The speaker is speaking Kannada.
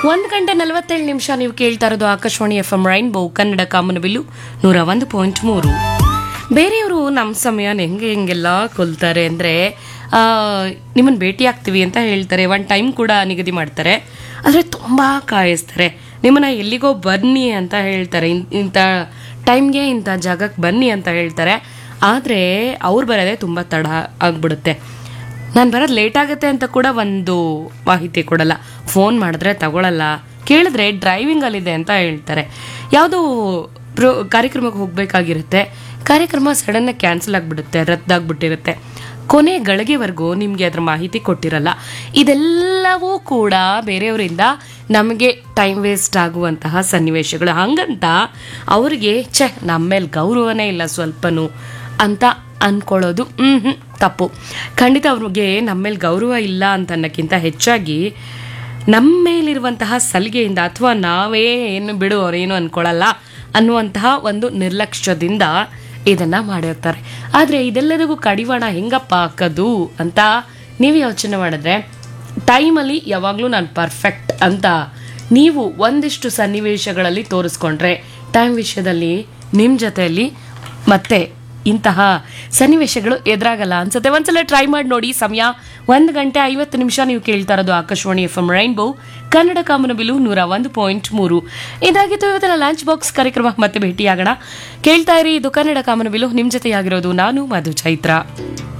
ಒಂದು ಗಂಟೆ ನಲವತ್ತೇಳು ನಿಮಿಷ ನೀವು ಕೇಳ್ತಾ ಇರೋದು Akashvani F M rainbow Kannada ಕಾಮನಬಿಲ್ಲು ನೂರ ಒಂದು ಪಾಯಿಂಟ್ ಮೂರು ಬೇರೆಯವರು ನಮ್ಮ ಸಮಯನ ಹೆಂಗೆ ಹೆಂಗೆಲ್ಲ ಕೊಲ್ತಾರೆ ಅಂದರೆ ನಿಮ್ಮನ್ನು ಭೇಟಿ ಆಗ್ತೀವಿ ಅಂತ ಹೇಳ್ತಾರೆ ಒನ್ ಟೈಮ್ ಕೂಡ ನಿಗದಿ ಮಾಡ್ತಾರೆ ಆದರೆ ತುಂಬ ಕಾಯಿಸ್ತಾರೆ ನಿಮ್ಮನ್ನ ಎಲ್ಲಿಗೋ ಬನ್ನಿ ಅಂತ ಹೇಳ್ತಾರೆ ಇನ್- ಇಂಥ ಟೈಮ್ಗೆ ಇಂಥ ಜಾಗಕ್ಕೆ ಬನ್ನಿ ಅಂತ ಹೇಳ್ತಾರೆ ಆದರೆ ಅವ್ರು ಬರೋದೇ ತುಂಬ ತಡ ಆಗ್ಬಿಡುತ್ತೆ ನಾನು ಬರೋದು ಲೇಟ್ ಆಗುತ್ತೆ ಅಂತ ಕೂಡ ಒಂದು ಮಾಹಿತಿ ಕೊಡಲ್ಲ ಫೋನ್ ಮಾಡಿದ್ರೆ ತಗೊಳಲ್ಲ ಕೇಳಿದ್ರೆ ಡ್ರೈವಿಂಗಲ್ಲಿದೆ ಅಂತ ಹೇಳ್ತಾರೆ ಯಾವುದೋ ಪ್ರೋ ಕಾರ್ಯಕ್ರಮಕ್ಕೆ ಹೋಗಬೇಕಾಗಿರುತ್ತೆ ಕಾರ್ಯಕ್ರಮ ಸಡನ್ನಾಗಿ ಕ್ಯಾನ್ಸಲ್ ಆಗಿಬಿಡುತ್ತೆ ರದ್ದಾಗ್ಬಿಟ್ಟಿರುತ್ತೆ ಕೊನೆ ಗಳಿಗೆವರೆಗೂ ನಿಮಗೆ ಅದ್ರ ಮಾಹಿತಿ ಕೊಟ್ಟಿರಲ್ಲ ಇದೆಲ್ಲವೂ ಕೂಡ ಬೇರೆಯವರಿಂದ ನಮಗೆ ಟೈಮ್ ವೇಸ್ಟ್ ಆಗುವಂತಹ ಸನ್ನಿವೇಶಗಳು ಹಂಗಂತ ಅವ್ರಿಗೆ ಛೆ ನಮ್ಮ ಮೇಲೆ ಗೌರವನೇ ಇಲ್ಲ ಸ್ವಲ್ಪನೂ ಅಂತ ಅನ್ಕೊಳ್ಳೋದು ಹ್ಮ್ ಹ್ಮ್ ತಪ್ಪು ಖಂಡಿತ ಅವ್ರಿಗೆ ನಮ್ಮ ಮೇಲೆ ಗೌರವ ಇಲ್ಲ ಅಂತ ಅನ್ನೋಕ್ಕಿಂತ ಹೆಚ್ಚಾಗಿ ನಮ್ಮ ಮೇಲಿರುವಂತಹ ಸಲಿಗೆಯಿಂದ ಅಥವಾ ನಾವೇ ಏನು ಬಿಡು ಅವ್ರೇನು ಅನ್ಕೊಳ್ಳಲ್ಲ ಅನ್ನುವಂತಹ ಒಂದು ನಿರ್ಲಕ್ಷ್ಯದಿಂದ ಇದನ್ನ ಮಾಡಿರ್ತಾರೆ ಆದರೆ ಇದೆಲ್ಲರಿಗೂ ಕಡಿವಾಣ ಹೆಂಗಪ್ಪ ಹಾಕೋದು ಅಂತ ನೀವು ಯೋಚನೆ ಮಾಡಿದ್ರೆ ಟೈಮಲ್ಲಿ ಯಾವಾಗಲೂ ನಾನು ಪರ್ಫೆಕ್ಟ್ ಅಂತ ನೀವು ಒಂದಿಷ್ಟು ಸನ್ನಿವೇಶಗಳಲ್ಲಿ ತೋರಿಸ್ಕೊಂಡ್ರೆ ಟೈಮ್ ವಿಷಯದಲ್ಲಿ ನಿಮ್ಮ ಜೊತೆಯಲ್ಲಿ ಮತ್ತೆ ಇಂತಹ ಸನ್ನಿವೇಶಗಳು ಎದುರಾಗಲ್ಲ ಅನ್ಸುತ್ತೆ ಒಂದ್ಸಲ ಟ್ರೈ ಮಾಡಿ ನೋಡಿ ಸಮಯ ಒಂದು ಗಂಟೆ ಐವತ್ತು ನಿಮಿಷ ನೀವು ಕೇಳ್ತಾ ಇರೋದು Akashvani F M rainbow Kannada ಕಾಮನಬಿಲು ನೂರ ಒಂದು ಪಾಯಿಂಟ್ ಮೂರು ಇದಾಗಿತ್ತು ಇವತ್ತಿನ ಲಂಚ್ ಬಾಕ್ಸ್ ಕಾರ್ಯಕ್ರಮ ಮತ್ತೆ ಭೇಟಿಯಾಗೋಣ ಕೇಳ್ತಾ ಇರಿ ಇದು ಕನ್ನಡ ಕಾಮನಬಿಲು ನಿಮ್ಮ ಜೊತೆಯಾಗಿರೋದು ನಾನು ಮಧು ಚೈತ್ರ